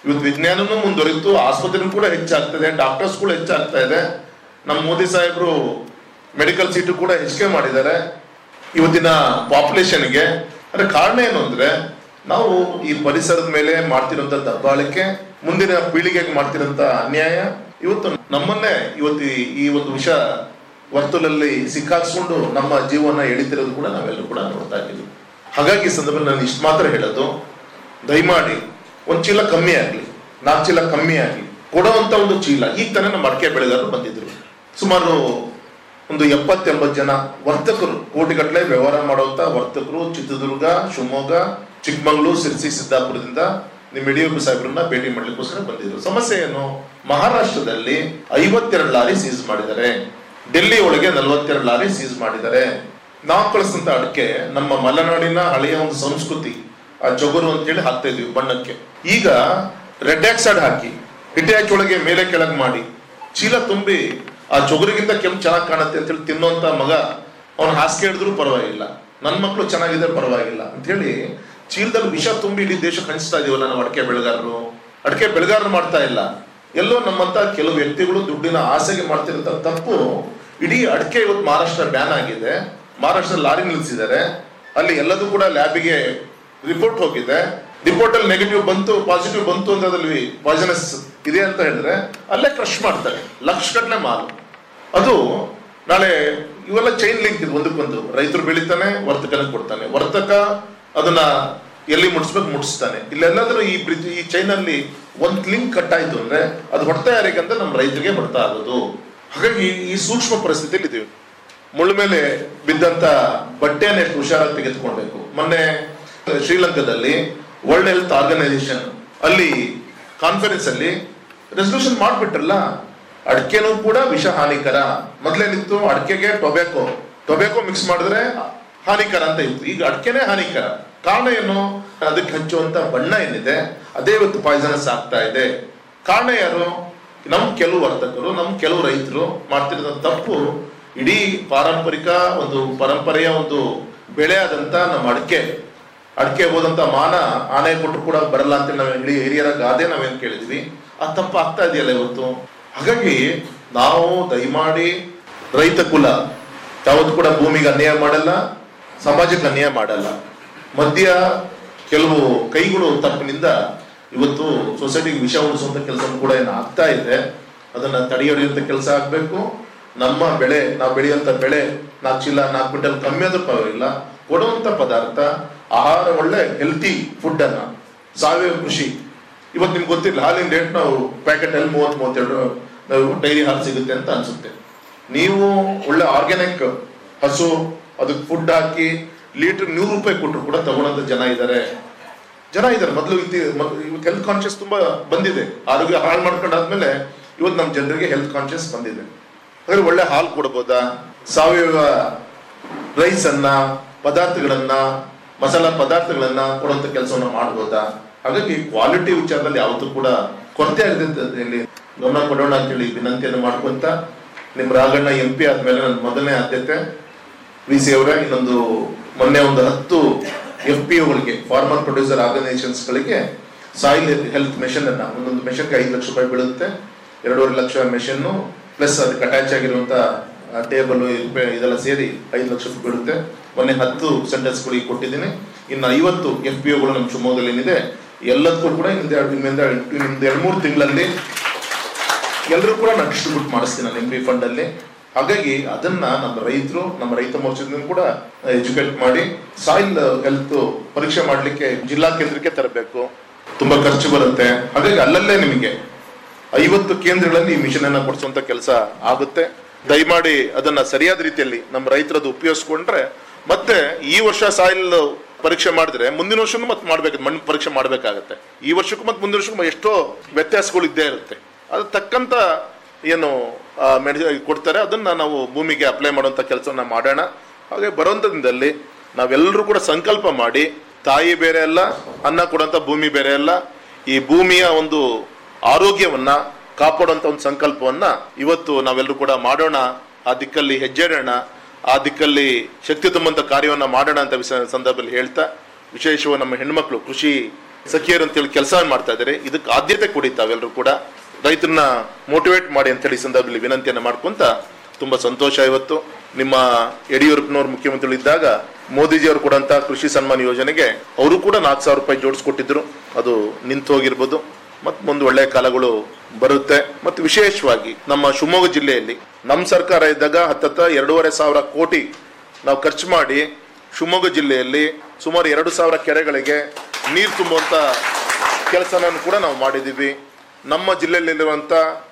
ಇವತ್ತು ವಿಜ್ಞಾನನೂ ಮುಂದುವರಿತು ಆಸ್ಪತ್ರೆ ಕೂಡ ಹೆಚ್ಚಾಗ್ತದೆ ಡಾಕ್ಟರ್ಸ್ ಕೂಡ ಹೆಚ್ಚಾಗ್ತಾ ಇದೆ ನಮ್ಮ ಮೋದಿ ಸಾಹೇಬರು ಮೆಡಿಕಲ್ ಸೀಟು ಕೂಡ ಹೆಚ್ಚಿಗೆ ಮಾಡಿದ್ದಾರೆ ಇವತ್ತಿನ ಪಾಪ್ಯುಲೇಷನ್ಗೆ ಅದರ ಕಾರಣ ಏನು ಅಂದ್ರೆ ನಾವು ಈ ಪರಿಸರದ ಮೇಲೆ ಮಾಡ್ತಿರೋಂಥ ದಬ್ಬಾಳಿಕೆ ಮುಂದಿನ ಪೀಳಿಗೆಗೆ ಮಾಡ್ತಿರೋಂಥ ಅನ್ಯಾಯ ಇವತ್ತು ನಮ್ಮನ್ನೇ ಇವತ್ತು ಈ- ಈ ಒಂದು ವಿಷ ವರ್ತುಲಲ್ಲಿ ಸಿಕ್ಕಾಕ್ಸ್ಕೊಂಡು ನಮ್ಮ ಜೀವನ ಎಳಿತಿರೋದು ಕೂಡ ನಾವೆಲ್ಲರೂ ಕೂಡ ನೋಡ್ತಾ ಇದ್ದೀವಿ ಹಾಗಾಗಿ ಈ ಸಂದರ್ಭದಲ್ಲಿ ನಾನು ಇಷ್ಟು ಮಾತ್ರ ಹೇಳೋದು ದಯಮಾಡಿ ಒಂದು ಚೀಲ ಕಮ್ಮಿ ಆಗಲಿ ನಾಲ್ಕು ಚೀಲ ಕಮ್ಮಿ ಆಗಲಿ ಕೊಡುವಂತ ಒಂದು ಚೀಲ ಈಗ ತಾನೇ ನಮ್ಮ ಅಡಿಕೆ ಬೆಳೆಗಾರರು ಬಂದಿದ್ರು ಸುಮಾರು ಒಂದು ಎಪ್ಪತ್ತೆಂಬತ್ತು ಜನ ವರ್ತಕರು ಕೋಟಿಗಟ್ಟಲೆ ವ್ಯವಹಾರ ಮಾಡುವಂತ ವರ್ತಕರು ಚಿತ್ರದುರ್ಗ ಶಿವಮೊಗ್ಗ ಚಿಕ್ಕಮಗಳೂರು ಸಿರ್ಸಿ ಸಿದ್ದಾಪುರದಿಂದ ನಿಮ್ಮ ಯಡಿಯೂರು ಸಾಹೇಬ್ರನ್ನ ಭೇಟಿ ಮಾಡ್ಲಿಕ್ಕೋಸ್ಕರ ಬಂದಿದ್ರು ಸಮಸ್ಯೆ ಏನು ಮಹಾರಾಷ್ಟ್ರದಲ್ಲಿ ಐವತ್ತೆರಡು ಲಾರಿ ಸೀಸ್ ಮಾಡಿದ್ದಾರೆ ಡೆಲ್ಲಿ ಒಳಗೆ ನಲವತ್ತೆರಡು ಲಾರಿ ಸೀಸ್ ಮಾಡಿದ್ದಾರೆ ನಾವು ಕಳಿಸಿದಂತ ಅಡಿಕೆ ನಮ್ಮ ಮಲೆನಾಡಿನ ಹಳೆಯ ಒಂದು ಸಂಸ್ಕೃತಿ ಆ ಜೊಗರು ಅಂತೇಳಿ ಹಾಕ್ತಾ ಇದ್ವಿ ಬಣ್ಣಕ್ಕೆ ಈಗ ರೆಡ್ ಆಕ್ಸೈಡ್ ಹಾಕಿ ಹಿಟ್ಯಾಚ್ ಒಳಗೆ ಮೇಲೆ ಕೆಳಗೆ ಮಾಡಿ ಚೀಲ ತುಂಬಿ ಆ ಚೊಗರಿಗಿಂತ ಕೆಂಪು ಚೆನ್ನಾಗಿ ಕಾಣುತ್ತೆ ಅಂತೇಳಿ ತಿನ್ನುವಂತ ಮಗ ಅವನು ಹಾಸಿಗೆ ಹಿಡಿದ್ರು ಪರವಾಗಿಲ್ಲ ನನ್ನ ಮಕ್ಕಳು ಚೆನ್ನಾಗಿದ್ರೆ ಪರವಾಗಿಲ್ಲ ಅಂತೇಳಿ ಚೀಲದಲ್ಲಿ ವಿಷ ತುಂಬಿ ಇಡೀ ದೇಶಕ್ಕೆ ಹಂಚ್ತಾ ಇದೀವಲ್ಲ ನಾವು ಅಡಿಕೆ ಬೆಳೆಗಾರರು ಅಡಿಕೆ ಬೆಳೆಗಾರರು ಮಾಡ್ತಾ ಇಲ್ಲ ಎಲ್ಲೋ ನಮ್ಮಂತ ಕೆಲವು ವ್ಯಕ್ತಿಗಳು ದುಡ್ಡಿನ ಆಸೆಗೆ ಮಾಡ್ತಿರೋಂಥ ತಪ್ಪು ಇಡೀ ಅಡಿಕೆ ಇವತ್ತು ಮಹಾರಾಷ್ಟ್ರ ಬ್ಯಾನ್ ಆಗಿದೆ ಮಹಾರಾಷ್ಟ್ರ ಲಾರಿ ನಿಲ್ಲಿಸಿದ್ದಾರೆ ಅಲ್ಲಿ ಎಲ್ಲದೂ ಕೂಡ ಲ್ಯಾಬಿಗೆ ರಿಪೋರ್ಟ್ ಹೋಗಿದೆ ರಿಪೋರ್ಟ್ ಅಲ್ಲಿ ನೆಗೆಟಿವ್ ಬಂತು ಪಾಸಿಟಿವ್ ಬಂತು ಅಂತ ಅದ್ರಲ್ಲಿ ಪಾಯ್ಸನಸ್ ಇದೆ ಅಂತ ಹೇಳಿದ್ರೆ ಅಲ್ಲೇ ಕ್ರಶ್ ಮಾಡ್ತಾರೆ ಲಕ್ಷ ಗಟ್ಟಲೆ ಮಾಲು ಅದು ನಾಳೆ ಇವೆಲ್ಲ ಚೈನ್ ಲಿಂಕ್ ಇದು ಒಂದಕ್ಕೊಂದು ರೈತರು ಬೆಳಿತಾನೆ ವರ್ತಕನಿಗೆ ಕೊಡ್ತಾನೆ ವರ್ತಕ ಅದನ್ನ ಎಲ್ಲಿ ಮುಟ್ಸ್ಬೇಕು ಮುಟ್ಟಿಸ್ತಾನೆ ಇಲ್ಲೆಲ್ಲಾದ್ರೂ ಈ ಬ್ರಿಡ್ಜ್ ಈ ಚೈನ್ ಅಲ್ಲಿ ಒಂದ್ ಲಿಂಕ್ ಕಟ್ ಆಯ್ತು ಅಂದ್ರೆ ಅದು ಹೊಡ್ತಾ ಯಾರಿಗಂತ ನಮ್ಮ ರೈತರಿಗೆ ಹೊಡ್ತಾ ಆಗೋದು ಹಾಗಾಗಿ ಈ ಸೂಕ್ಷ್ಮ ಪರಿಸ್ಥಿತಿಯಲ್ಲಿ ಇದೀವಿ ಮುಳ್ಳು ಮೇಲೆ ಬಿದ್ದಂತ ಬಟ್ಟೆಯನ್ನು ಎಷ್ಟು ಹುಷಾರಾಗಿ ತೆಗೆದುಕೊಳ್ಬೇಕು ಮೊನ್ನೆ ಶ್ರೀಲಂಕಾದಲ್ಲಿ ವರ್ಲ್ಡ್ ಹೆಲ್ತ್ ಆರ್ಗನೈಸೇಷನ್ ಅಲ್ಲಿ ಕಾನ್ಫರೆನ್ಸ್ ಅಲ್ಲಿ ರೆಸಲ್ಯೂಷನ್ ಮಾಡ್ಬಿಟ್ರಲ್ಲ ಅಡಿಕೆನೂ ಕೂಡ ವಿಷ ಹಾನಿಕರ ಮೊದ್ಲೇನಿತ್ತು ಅಡಿಕೆಗೆ ಟೊಬ್ಯಾಕೋ ಟೊಬ್ಯಾಕೋ ಮಿಕ್ಸ್ ಮಾಡಿದ್ರೆ ಹಾನಿಕರ ಅಂತ ಇತ್ತು ಈಗ ಅಡಿಕೆನೇ ಹಾನಿಕರ ಕಾರಣ ಏನು ಅದಕ್ಕೆ ಹಚ್ಚುವಂತ ಬಣ್ಣ ಏನಿದೆ ಅದೇ ಇವತ್ತು ಪಾಯ್ಸನಸ್ ಆಗ್ತಾ ಇದೆ ಕಾರಣ ಯಾರು ನಮ್ ಕೆಲವು ವರ್ತಕರು ನಮ್ ಕೆಲವು ರೈತರು ಮಾಡ್ತಿರೋ ತಪ್ಪು ಇಡೀ ಪಾರಂಪರಿಕ ಒಂದು ಪರಂಪರೆಯ ಒಂದು ಬೆಳೆ ಆದಂತ ನಮ್ಮ ಅಡಿಕೆ ಅಡಿಕೆ ಹೋದಂತ ಮಾನ ಆನೆ ಕೊಟ್ಟರು ಕೂಡ ಬರಲ್ಲ ಅಂತ ನಾವು ಇಡೀ ಹಿರಿಯರ ಗಾದೆ ನಾವೇನ್ ಕೇಳಿದ್ವಿ ಆ ತಪ್ಪು ಆಗ್ತಾ ಇದೆಯಲ್ಲ ಇವತ್ತು ಹಾಗಾಗಿ ನಾವು ದಯಮಾಡಿ ರೈತ ಕುಲ ಯಾವತ್ತು ಕೂಡ ಭೂಮಿಗೆ ಅನ್ಯಾಯ ಮಾಡಲ್ಲ ಸಮಾಜಕ್ಕೆ ಅನ್ಯಾಯ ಮಾಡಲ್ಲ ಮಧ್ಯ ಕೆಲವು ಕೈಗಳು ತಪ್ಪಿನಿಂದ ಇವತ್ತು ಸೊಸೈಟಿಗೆ ವಿಷ ಉಳಿಸುವಂತ ಕೆಲಸ ಕೂಡ ಏನು ಆಗ್ತಾ ಇದೆ ಅದನ್ನ ತಡೆ ಹಿಡಿಯುವಂತ ಕೆಲಸ ಆಗ್ಬೇಕು ನಮ್ಮ ಬೆಳೆ ನಾವು ಬೆಳೆಯುವಂತ ಬೆಳೆ ನಾಲ್ಕು ಚೀಲ ನಾಲ್ಕು ಕ್ವಿಂಟಲ್ ಕಮ್ಮಿ ಆದ್ರೂ ಪರವಾಗಿಲ್ಲ ಕೊಡುವಂತ ಪದಾರ್ಥ ಆಹಾರ ಒಳ್ಳೆ ಹೆಲ್ತಿ ಫುಡ್ ಅನ್ನ ಸಾವಯವ ಕೃಷಿ ಇವತ್ತು ನಿಮ್ಗೆ ಗೊತ್ತಿಲ್ಲ ಹಾಲಿನ ರೇಟ್ ನಾವು ಪ್ಯಾಕೆಟ್ ಅಲ್ಲಿ ಮೂವತ್ತ್ ಮೂವತ್ತೆರಡು ನಾವು ಡೈರಿ ಹಾಲು ಸಿಗುತ್ತೆ ಅಂತ ಅನ್ಸುತ್ತೆ ನೀವು ಒಳ್ಳೆ ಆರ್ಗ್ಯಾನಿಕ್ ಹಸು ಅದಕ್ಕೆ ಫುಡ್ ಹಾಕಿ ಲೀಟರ್ ನೂರು ರೂಪಾಯಿ ಕೊಟ್ಟರು ಕೂಡ ತಗೊಳ್ಳೋಂಥ ಜನ ಇದ್ದಾರೆ ಜನ ಇದ್ದಾರೆ ಮೊದಲು ಇವತ್ತು ಹೆಲ್ತ್ ಕಾನ್ಶಿಯಸ್ ತುಂಬಾ ಬಂದಿದೆ ಆರೋಗ್ಯ ಹಾಳು ಮಾಡ್ಕೊಂಡಾದ್ಮೇಲೆ ಇವತ್ತು ನಮ್ಮ ಜನರಿಗೆ ಹೆಲ್ತ್ ಕಾನ್ಶಿಯಸ್ ಬಂದಿದೆ ಹಾಗಾದ್ರೆ ಒಳ್ಳೆ ಹಾಲು ಕೊಡ್ಬೋದಾ ಸಾವಯವ ರೈಸ್ ಅನ್ನ ಪದಾರ್ಥಗಳನ್ನ ಮಸಾಲಾ ಪದಾರ್ಥಗಳನ್ನ ಕೊಡುವಂತ ಕೆಲಸವನ್ನ ಮಾಡ್ಬೋದಾ ಹಾಗಾಗಿ ಕ್ವಾಲಿಟಿ ವಿಚಾರದಲ್ಲಿ ಯಾವತ್ತೂ ಕೂಡ ಕೊರತೆ ಆಗದಿದ್ದಲ್ಲಿ ಗಮನ ಕೊಡೋಣ ಅಂತೇಳಿ ವಿನಂತಿಯನ್ನು ಮಾಡ್ಕೊಂತ ನಿಮ್ ರಾಗಣ್ಣ ಎಂ ಪಿ ಆದ್ಮೇಲೆ ನನ್ನ ಮೊದಲನೇ ಆದ್ಯತೆ ವಿ ಸಿ ಅವರ ಇನ್ನೊಂದು ಮೊನ್ನೆ ಒಂದು ಹತ್ತು ಎಫ್ ಪಿ ಒಗಳಿಗೆ ಫಾರ್ಮರ್ ಪ್ರೊಡ್ಯೂಸರ್ ಆರ್ಗನೈಸೇಷನ್ಸ್ ಗಳಿಗೆ ಸಾಯಿಲ್ ಹೆಲ್ತ್ ಮೆಷಿನ್ ಅನ್ನ ಒಂದೊಂದು ಮೆಷಿನ್ಗೆ ಐದು ಲಕ್ಷ ರೂಪಾಯಿ ಬೀಳುತ್ತೆ ಎರಡೂವರೆ ಲಕ್ಷ ಮೆಷಿನ್ ಪ್ಲಸ್ ಅದಕ್ಕೆ ಅಟ್ಯಾಚ್ ಆಗಿರುವಂತ ಟೇಬಲ್ ಇದೆಲ್ಲ ಸೇರಿ ಐದು ಲಕ್ಷ ರೂಪಾಯಿ ಬೀಳುತ್ತೆ ಮೊನ್ನೆ ಹತ್ತು ಸೆಂಟರ್ಸ್ಗಳಿಗೆ ಕೊಟ್ಟಿದ್ದೀನಿ ಇನ್ನು ಐವತ್ತು ಎಫ್ ಪಿ ಒಗಳು ನಮ್ಮ ಶಿವಮೊಗ್ಗದಲ್ಲಿ ಏನಿದೆ ಎಲ್ಲದಕ್ಕೂ ಕೂಡ ಇನ್ನೊಂದು ಎರಡು ಇನ್ನೊಂದು ಇನ್ನೊಂದು ಎರಡು ಮೂರು ತಿಂಗಳಲ್ಲಿ ಎಲ್ಲರೂ ಕೂಡ ನಾನು ಡಿಸ್ಟ್ರಿಬ್ಯೂಟ್ ಮಾಡಿಸ್ತೀನಿ ನಾನು ಎಂ ಪಿ ಫಂಡ್ ಅಲ್ಲಿ ಹಾಗಾಗಿ ಅದನ್ನ ನಮ್ಮ ರೈತರು ನಮ್ಮ ರೈತ ಮೋರ್ಚಾದಿಂದ ಕೂಡ ಎಜುಕೇಟ್ ಮಾಡಿ ಸಾಯಿಲ್ ಹೆಲ್ತ್ ಪರೀಕ್ಷೆ ಮಾಡಲಿಕ್ಕೆ ಜಿಲ್ಲಾ ಕೇಂದ್ರಕ್ಕೆ ತರಬೇಕು ತುಂಬಾ ಖರ್ಚು ಬರುತ್ತೆ ಹಾಗಾಗಿ ಅಲ್ಲಲ್ಲೇ ನಿಮಗೆ ಐವತ್ತು ಕೇಂದ್ರಗಳಲ್ಲಿ ಈ ಮಿಷನ್ ಅನ್ನ ಕೊಡಿಸುವಂತ ಕೆಲಸ ಆಗುತ್ತೆ ದಯಮಾಡಿ ಅದನ್ನ ಸರಿಯಾದ ರೀತಿಯಲ್ಲಿ ನಮ್ಮ ರೈತರದು ಉಪಯೋಗಿಸ್ಕೊಂಡ್ರೆ ಮತ್ತೆ ಈ ವರ್ಷ ಸಾಯಿಲ್ ಪರೀಕ್ಷೆ ಮಾಡಿದ್ರೆ ಮುಂದಿನ ವರ್ಷನೂ ಮತ್ತೆ ಮಾಡ್ಬೇಕು ಮಣ್ಣು ಪರೀಕ್ಷೆ ಮಾಡ್ಬೇಕಾಗತ್ತೆ ಈ ವರ್ಷಕ್ಕೂ ಮತ್ತೆ ಮುಂದಿನ ವರ್ಷಕ್ಕೂ ಎಷ್ಟೋ ವ್ಯತ್ಯಾಸಗಳು ಇದ್ದೇ ಇರುತ್ತೆ ಅದು ತಕ್ಕಂತ ಏನು ಮೆಡಿಸಿ ಕೊಡ್ತಾರೆ ಅದನ್ನ ನಾವು ಭೂಮಿಗೆ ಅಪ್ಲೈ ಮಾಡುವಂತ ಕೆಲಸವನ್ನ ಮಾಡೋಣ ಹಾಗೆ ಬರುವಂತ ದಿನದಲ್ಲಿ ನಾವೆಲ್ಲರೂ ಕೂಡ ಸಂಕಲ್ಪ ಮಾಡಿ ತಾಯಿ ಬೇರೆ ಅಲ್ಲ ಅನ್ನ ಕೊಡುವಂತ ಭೂಮಿ ಬೇರೆ ಅಲ್ಲ ಈ ಭೂಮಿಯ ಒಂದು ಆರೋಗ್ಯವನ್ನ ಕಾಪಾಡುವಂತ ಒಂದು ಸಂಕಲ್ಪವನ್ನ ಇವತ್ತು ನಾವೆಲ್ಲರೂ ಕೂಡ ಮಾಡೋಣ ಆ ದಿಕ್ಕಲ್ಲಿ ಹೆಜ್ಜೆ ಇಡೋಣ ಆ ದಿಕ್ಕಲ್ಲಿ ಶಕ್ತಿ ತುಂಬುವಂತ ಕಾರ್ಯವನ್ನ ಮಾಡೋಣ ಅಂತ ವಿಸ- ಸಂದರ್ಭದಲ್ಲಿ ಹೇಳ್ತಾ ವಿಶೇಷವಾಗಿ ನಮ್ಮ ಹೆಣ್ಮಕ್ಳು ಕೃಷಿ ಸಖಿಯರು ಅಂತೇಳಿ ಕೆಲಸ ಮಾಡ್ತಾ ಇದ್ದಾರೆ ಇದಕ್ಕೆ ಆದ್ಯತೆ ಕೊಡಿ ತಾವೆಲ್ಲರೂ ಕೂಡ ರೈತರನ್ನ ಮೋಟಿವೇಟ್ ಮಾಡಿ ಅಂತೇಳಿ ಈ ಸಂದರ್ಭದಲ್ಲಿ ವಿನಂತಿಯನ್ನ ಮಾಡ್ಕೊಂತ ತುಂಬಾ ಸಂತೋಷ ಇವತ್ತು ನಿಮ್ಮ ಯಡಿಯೂರಪ್ಪನವ್ರು ಮುಖ್ಯಮಂತ್ರಿಗಳು ಇದ್ದಾಗ ಮೋದಿಜಿ ಅವರು ಕೊಡಂತ ಕೃಷಿ ಸನ್ಮಾನ್ ಯೋಜನೆಗೆ ಅವರು ಕೂಡ ನಾಲ್ಕು ಸಾವಿರ ರೂಪಾಯಿ ಜೋಡಿಸ್ಕೊಟ್ಟಿದ್ರು ಅದು ನಿಂತು ಹೋಗಿರ್ಬೋದು ಮತ್ತು ಮುಂದೆ ಒಳ್ಳೆಯ ಕಾಲಗಳು ಬರುತ್ತೆ ಮತ್ತು ವಿಶೇಷವಾಗಿ ನಮ್ಮ ಶಿವಮೊಗ್ಗ ಜಿಲ್ಲೆಯಲ್ಲಿ ನಮ್ಮ ಸರ್ಕಾರ ಇದ್ದಾಗ ಹತ್ತತ್ತ ಎರಡೂವರೆ ಸಾವಿರ ಕೋಟಿ ನಾವು ಖರ್ಚು ಮಾಡಿ ಶಿವಮೊಗ್ಗ ಜಿಲ್ಲೆಯಲ್ಲಿ ಸುಮಾರು ಎರಡು ಸಾವಿರ ಕೆರೆಗಳಿಗೆ ನೀರು ತುಂಬುವಂಥ ಕೆಲಸನ ಕೂಡ ನಾವು ಮಾಡಿದ್ದೀವಿ ನಮ್ಮ ಜಿಲ್ಲೆಯಲ್ಲಿರುವಂಥ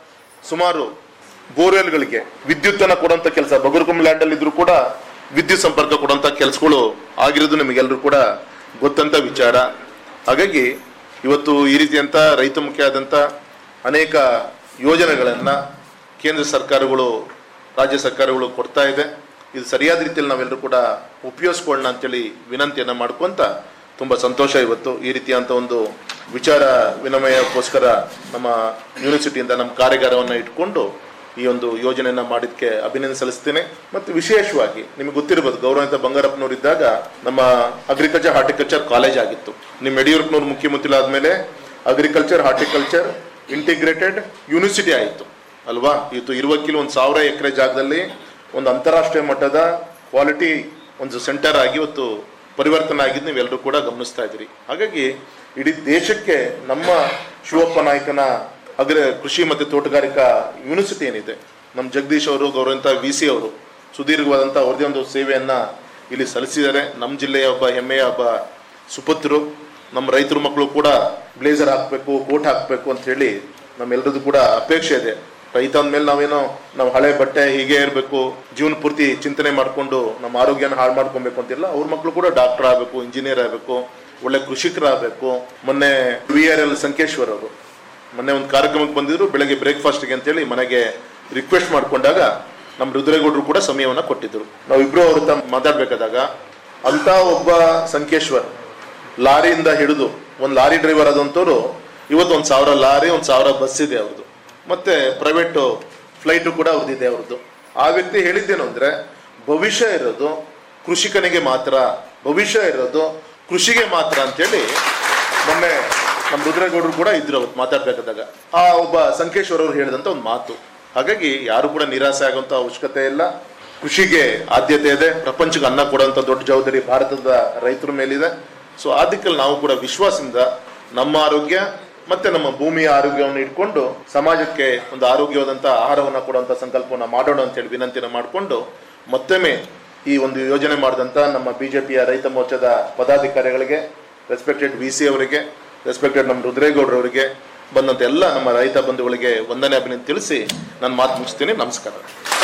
ಸುಮಾರು ಬೋರ್ವೆಲ್ಗಳಿಗೆ ವಿದ್ಯುತ್ತನ್ನು ಕೊಡುವಂಥ ಕೆಲಸ ಬಗುರುಕುಂಬ ಲ್ಯಾಂಡಲ್ಲಿ ಇದ್ರೂ ಕೂಡ ವಿದ್ಯುತ್ ಸಂಪರ್ಕ ಕೊಡುವಂಥ ಕೆಲಸಗಳು ಆಗಿರೋದು ನಿಮಗೆಲ್ಲರೂ ಕೂಡ ಗೊತ್ತಂತ ವಿಚಾರ ಹಾಗಾಗಿ ಇವತ್ತು ಈ ರೀತಿಯಂಥ ರೈತಮುಖಿ ಆದಂಥ ಅನೇಕ ಯೋಜನೆಗಳನ್ನು ಕೇಂದ್ರ ಸರ್ಕಾರಗಳು ರಾಜ್ಯ ಸರ್ಕಾರಗಳು ಕೊಡ್ತಾ ಇದೆ ಇದು ಸರಿಯಾದ ರೀತಿಯಲ್ಲಿ ನಾವೆಲ್ಲರೂ ಕೂಡ ಉಪಯೋಗಿಸ್ಕೊಳ್ಳೋಣ ಅಂತೇಳಿ ವಿನಂತಿಯನ್ನು ಮಾಡ್ಕೊಂತ ತುಂಬ ಸಂತೋಷ ಇವತ್ತು ಈ ರೀತಿಯಂಥ ಒಂದು ವಿಚಾರ ವಿನಿಮಯಕ್ಕೋಸ್ಕರ ನಮ್ಮ ಯೂನಿವರ್ಸಿಟಿಯಿಂದ ನಮ್ಮ ಕಾರ್ಯಾಗಾರವನ್ನು ಇಟ್ಕೊಂಡು ಈ ಒಂದು ಯೋಜನೆಯನ್ನ ಮಾಡಿದ್ದಕ್ಕೆ ಅಭಿನಂದನೆ ಸಲ್ಲಿಸ್ತೇನೆ ಮತ್ತು ವಿಶೇಷವಾಗಿ ನಿಮಗೆ ಗೊತ್ತಿರಬಹುದು ಗೌರವಿತ ಬಂಗಾರಪ್ಪನವ್ರು ಇದ್ದಾಗ ನಮ್ಮ ಅಗ್ರಿಕಲ್ಚರ್ ಹಾರ್ಟಿಕಲ್ಚರ್ ಕಾಲೇಜ್ ಆಗಿತ್ತು ನಿಮ್ಮ ಯಡಿಯೂರಪ್ಪನವ್ರು ಮುಖ್ಯಮಂತ್ರಿ ಆದಮೇಲೆ ಅಗ್ರಿಕಲ್ಚರ್ ಹಾರ್ಟಿಕಲ್ಚರ್ ಇಂಟಿಗ್ರೇಟೆಡ್ ಯೂನಿವರ್ಸಿಟಿ ಆಯಿತು ಅಲ್ವಾ ಇವತ್ತು ಇರುವಕ್ಕಿಲ್ ಒಂದು ಸಾವಿರ ಎಕರೆ ಜಾಗದಲ್ಲಿ ಒಂದು ಅಂತಾರಾಷ್ಟ್ರೀಯ ಮಟ್ಟದ ಕ್ವಾಲಿಟಿ ಒಂದು ಸೆಂಟರ್ ಆಗಿ ಇವತ್ತು ಪರಿವರ್ತನೆ ಆಗಿದ್ದು ನೀವೆಲ್ಲರೂ ಕೂಡ ಗಮನಿಸ್ತಾ ಇದ್ದೀರಿ ಹಾಗಾಗಿ ಇಡೀ ದೇಶಕ್ಕೆ ನಮ್ಮ ಶಿವಪ್ಪ ನಾಯಕನ ಅಗ್ರ ಕೃಷಿ ಮತ್ತು ತೋಟಗಾರಿಕಾ ಯೂನಿವರ್ಸಿಟಿ ಏನಿದೆ ನಮ್ಮ ಜಗದೀಶ್ ಅವರು ಗೌರವಂತ ವಿ ಸಿ ಅವರು ಸುದೀರ್ಘವಾದಂಥ ಅವ್ರದೇ ಒಂದು ಸೇವೆಯನ್ನ ಇಲ್ಲಿ ಸಲ್ಲಿಸಿದ್ದಾರೆ ನಮ್ಮ ಜಿಲ್ಲೆಯ ಒಬ್ಬ ಹೆಮ್ಮೆಯ ಒಬ್ಬ ಸುಪುತ್ರರು ನಮ್ಮ ರೈತರ ಮಕ್ಕಳು ಕೂಡ ಬ್ಲೇಸರ್ ಹಾಕಬೇಕು ಕೋಟ್ ಹಾಕಬೇಕು ಅಂತ ಹೇಳಿ ನಮ್ಮೆಲ್ಲರದ್ದು ಕೂಡ ಅಪೇಕ್ಷೆ ಇದೆ ರೈತ ಅಂದಮೇಲೆ ನಾವೇನೋ ನಾವು ಹಳೆ ಬಟ್ಟೆ ಹೀಗೆ ಇರಬೇಕು ಜೀವನ ಪೂರ್ತಿ ಚಿಂತನೆ ಮಾಡಿಕೊಂಡು ನಮ್ಮ ಆರೋಗ್ಯನ ಹಾಳು ಮಾಡ್ಕೊಬೇಕು ಅಂತಿಲ್ಲ ಅವ್ರ ಮಕ್ಕಳು ಕೂಡ ಡಾಕ್ಟರ್ ಆಗಬೇಕು ಇಂಜಿನಿಯರ್ ಆಗಬೇಕು ಒಳ್ಳೆ ಕೃಷಿಕರಾಗಬೇಕು ಮೊನ್ನೆ ವಿ ಆರ್ ಎಲ್ ಸಂಕೇಶ್ವರ್ ಅವರು ಮೊನ್ನೆ ಒಂದು ಕಾರ್ಯಕ್ರಮಕ್ಕೆ ಬಂದಿದ್ರು ಬೆಳಗ್ಗೆ ಬ್ರೇಕ್ಫಾಸ್ಟ್ಗೆ ಅಂತೇಳಿ ಮನೆಗೆ ರಿಕ್ವೆಸ್ಟ್ ಮಾಡ್ಕೊಂಡಾಗ ನಮ್ಮ ರುದ್ರೇಗೌಡರು ಕೂಡ ಸಮಯವನ್ನು ಕೊಟ್ಟಿದ್ರು ನಾವು ಇಬ್ರು ಅವ್ರ ಹತ್ರ ಮಾತಾಡ್ಬೇಕಾದಾಗ ಅಂತ ಒಬ್ಬ ಸಂಕೇಶ್ವರ್ ಲಾರಿಯಿಂದ ಹಿಡಿದು ಒಂದು ಲಾರಿ ಡ್ರೈವರ್ ಆದಂಥವ್ರು ಇವತ್ತು ಒಂದು ಸಾವಿರ ಲಾರಿ ಒಂದು ಸಾವಿರ ಬಸ್ ಇದೆ ಅವ್ರದ್ದು ಮತ್ತೆ ಪ್ರೈವೇಟ್ ಫ್ಲೈಟು ಕೂಡ ಅವ್ರದ್ದಿದೆ ಅವ್ರದ್ದು ಆ ವ್ಯಕ್ತಿ ಹೇಳಿದ್ದೇನು ಅಂದ್ರೆ ಭವಿಷ್ಯ ಇರೋದು ಕೃಷಿಕನಿಗೆ ಮಾತ್ರ ಭವಿಷ್ಯ ಇರೋದು ಕೃಷಿಗೆ ಮಾತ್ರ ಅಂತೇಳಿ ಮೊನ್ನೆ ನಮ್ಮ ರುದ್ರೇಗೌಡರು ಕೂಡ ಇದ್ರು ಅವತ್ತು ಮಾತಾಡ್ಬೇಕಾದಾಗ ಆ ಒಬ್ಬ ಸಂಕೇಶ್ವರ್ ಅವರು ಹೇಳಿದಂತ ಒಂದು ಮಾತು ಹಾಗಾಗಿ ಯಾರು ಕೂಡ ನಿರಾಸೆ ಆಗುವಂತ ಅವಶ್ಯಕತೆ ಇಲ್ಲ ಕೃಷಿಗೆ ಆದ್ಯತೆ ಇದೆ ಪ್ರಪಂಚಕ್ಕೆ ಅನ್ನ ಕೊಡುವಂತ ದೊಡ್ಡ ಜವಾಬ್ದಾರಿ ಭಾರತದ ರೈತರ ಮೇಲಿದೆ ಸೊ ಆ ದಿಕ್ಕಲ್ಲಿ ನಾವು ಕೂಡ ವಿಶ್ವಾಸದಿಂದ ನಮ್ಮ ಆರೋಗ್ಯ ಮತ್ತೆ ನಮ್ಮ ಭೂಮಿಯ ಆರೋಗ್ಯವನ್ನು ಇಟ್ಕೊಂಡು ಸಮಾಜಕ್ಕೆ ಒಂದು ಆರೋಗ್ಯವಾದಂಥ ಆಹಾರವನ್ನು ಕೊಡುವಂಥ ಸಂಕಲ್ಪವನ್ನು ಮಾಡೋಣ ಅಂತೇಳಿ ವಿನಂತಿನ ಮಾಡಿಕೊಂಡು ಮತ್ತೊಮ್ಮೆ ಈ ಒಂದು ಯೋಜನೆ ಮಾಡಿದಂಥ ನಮ್ಮ ಬಿಜೆಪಿಯ ರೈತ ಮೋರ್ಚಾದ ಪದಾಧಿಕಾರಿಗಳಿಗೆ ರೆಸ್ಪೆಕ್ಟೆಡ್ ವಿ ಸಿ ಅವರಿಗೆ ರೆಸ್ಪೆಕ್ಟೆಡ್ ನಮ್ಮ ರುದ್ರೇಗೌಡರವರಿಗೆ ಬಂದಂಥ ಎಲ್ಲ ನಮ್ಮ ರೈತ ಬಂಧುಗಳಿಗೆ ವಂದನೆ ಅಭಿನಂದನೆ ತಿಳಿಸಿ ನಾನು ಮಾತು ಮುಗಿಸ್ತೀನಿ ನಮಸ್ಕಾರ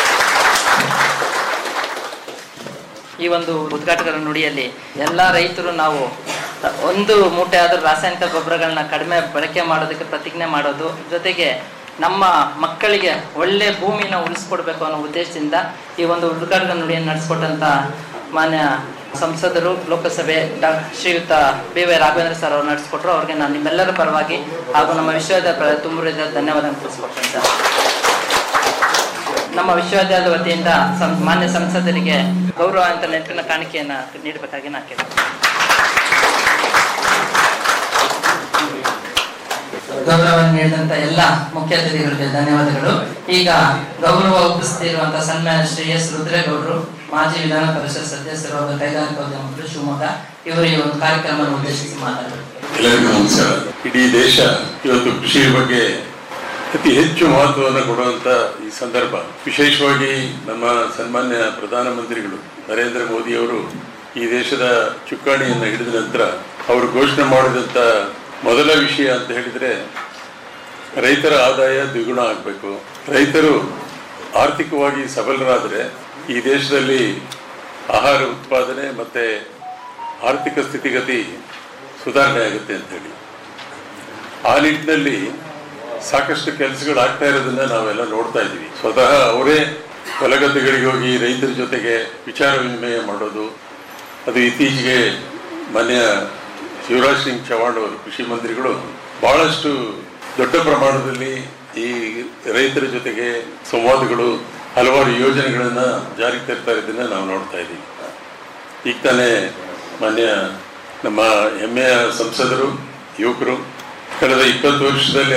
ಈ ಒಂದು ಉದ್ಘಾಟಕರ ನುಡಿಯಲ್ಲಿ ಎಲ್ಲ ರೈತರು ನಾವು ಒಂದು ಮೂಟೆ ಆದರೂ ರಾಸಾಯನಿಕ ಗೊಬ್ಬರಗಳನ್ನ ಕಡಿಮೆ ಬಳಕೆ ಮಾಡೋದಕ್ಕೆ ಪ್ರತಿಜ್ಞೆ ಮಾಡೋದು ಜೊತೆಗೆ ನಮ್ಮ ಮಕ್ಕಳಿಗೆ ಒಳ್ಳೆ ಭೂಮಿನ ಉಳಿಸ್ಕೊಡ್ಬೇಕು ಅನ್ನೋ ಉದ್ದೇಶದಿಂದ ಈ ಒಂದು ಉದ್ಘಾಟನಾ ನುಡಿಯನ್ನು ನಡೆಸ್ಕೊಟ್ಟಂತ ಮಾನ್ಯ ಸಂಸದರು ಲೋಕಸಭೆ ಡಾ ಶ್ರೀಯುತ ಬಿ ವೈ ರಾಘವೇಂದ್ರ ಸರ್ ಅವರು ನಡೆಸ್ಕೊಟ್ರು ಅವ್ರಿಗೆ ನಾನು ನಿಮ್ಮೆಲ್ಲರ ಪರವಾಗಿ ಹಾಗೂ ನಮ್ಮ ವಿಶ್ವವಿದ್ಯಾಲಯ ತುಂಬ ಧನ್ಯವಾದ ತಿಳಿಸ್ಕೊಡ್ತೇನೆ ಸರ್ ನಮ್ಮ ವಿಶ್ವವಿದ್ಯಾಲಯದ ವತಿಯಿಂದ ಸಂ- ಮಾನ್ಯ ಸಂಸದರಿಗೆ ಗೌರವ ಅಂತ ನೆನಪಿನ ಕಾಣಿಕೆಯನ್ನ ನೀಡಬೇಕಾಗಿ ನಾ ಕೇಳ್ತೇನೆ ಗೌರವವನ್ನು ನೀಡಿದಂತ ಎಲ್ಲ ಮುಖ್ಯ ಅತಿಥಿಗಳಿಗೆ ಧನ್ಯವಾದಗಳು ಈಗ ಗೌರವ ಒಪ್ಪಿಸುತ್ತಿರುವಂತಹ ಸನ್ಮಾನ ಶ್ರೀ ಎಸ್ ರುದ್ರೇಗೌಡರು ಮಾಜಿ ವಿಧಾನ ಪರಿಷತ್ ಸದಸ್ಯರು ಹಾಗೂ ಕೈಗಾರಿಕೋದ್ಯಮಗಳು ಶಿವಮೊಗ್ಗ ಇವರು ಈ ಒಂದು ಕಾರ್ಯಕ್ರಮವನ್ನು ಉದ್ದೇಶಿಸಿ ಮಾತಾಡಬೇಕು ಎಲ್ಲರಿಗೂ ನಮಸ್ಕಾರ ಇಡೀ ದೇಶ ಇವತ್ತು ಕೃಷಿ ಬಗ್ಗೆ ಅತಿ ಹೆಚ್ಚು ಮಹತ್ವವನ್ನು ಕೊಡುವಂತ ಈ ಸಂದರ್ಭ ವಿಶೇಷವಾಗಿ ನಮ್ಮ ಸನ್ಮಾನ್ಯ ಪ್ರಧಾನಮಂತ್ರಿಗಳು ನರೇಂದ್ರ ಮೋದಿ ಅವರು ಈ ದೇಶದ ಚುಕ್ಕಾಣಿಯನ್ನು ಹಿಡಿದ ನಂತರ ಅವರು ಘೋಷಣೆ ಮಾಡಿದಂಥ ಮೊದಲ ವಿಷಯ ಅಂತ ಹೇಳಿದರೆ ರೈತರ ಆದಾಯ ದ್ವಿಗುಣ ಆಗಬೇಕು ರೈತರು ಆರ್ಥಿಕವಾಗಿ ಸಬಲರಾದರೆ ಈ ದೇಶದಲ್ಲಿ ಆಹಾರ ಉತ್ಪಾದನೆ ಮತ್ತು ಆರ್ಥಿಕ ಸ್ಥಿತಿಗತಿ ಸುಧಾರಣೆ ಆಗುತ್ತೆ ಅಂತೇಳಿ ಆ ನಿಟ್ಟಿನಲ್ಲಿ ಸಾಕಷ್ಟು ಕೆಲಸಗಳು ಆಗ್ತಾ ಇರೋದನ್ನ ನಾವೆಲ್ಲ ನೋಡ್ತಾ ಇದ್ದೀವಿ ಸ್ವತಃ ಅವರೇ ಹೊಲಗದ್ದೆಗಳಿಗೆ ಹೋಗಿ ರೈತರ ಜೊತೆಗೆ ವಿಚಾರ ವಿನಿಮಯ ಮಾಡೋದು ಅದು ಇತ್ತೀಚೆಗೆ ಮಾನ್ಯ ಶಿವರಾಜ್ ಸಿಂಗ್ ಚೌಹಾಣ್ ಅವರು ಕೃಷಿ ಮಂತ್ರಿಗಳು ಬಹಳಷ್ಟು ದೊಡ್ಡ ಪ್ರಮಾಣದಲ್ಲಿ ಈ ರೈತರ ಜೊತೆಗೆ ಸಂವಾದಗಳು ಹಲವಾರು ಯೋಜನೆಗಳನ್ನ ಜಾರಿಗೆ ತರ್ತಾ ಇರೋದನ್ನ ನಾವು ನೋಡ್ತಾ ಇದ್ದೀವಿ ಈಗ ತಾನೇ ಮಾನ್ಯ ನಮ್ಮ ಹೆಮ್ಮೆಯ ಸಂಸದರು ಯುವಕರು ಕಳೆದ ಇಪ್ಪತ್ತು ವರ್ಷದಲ್ಲಿ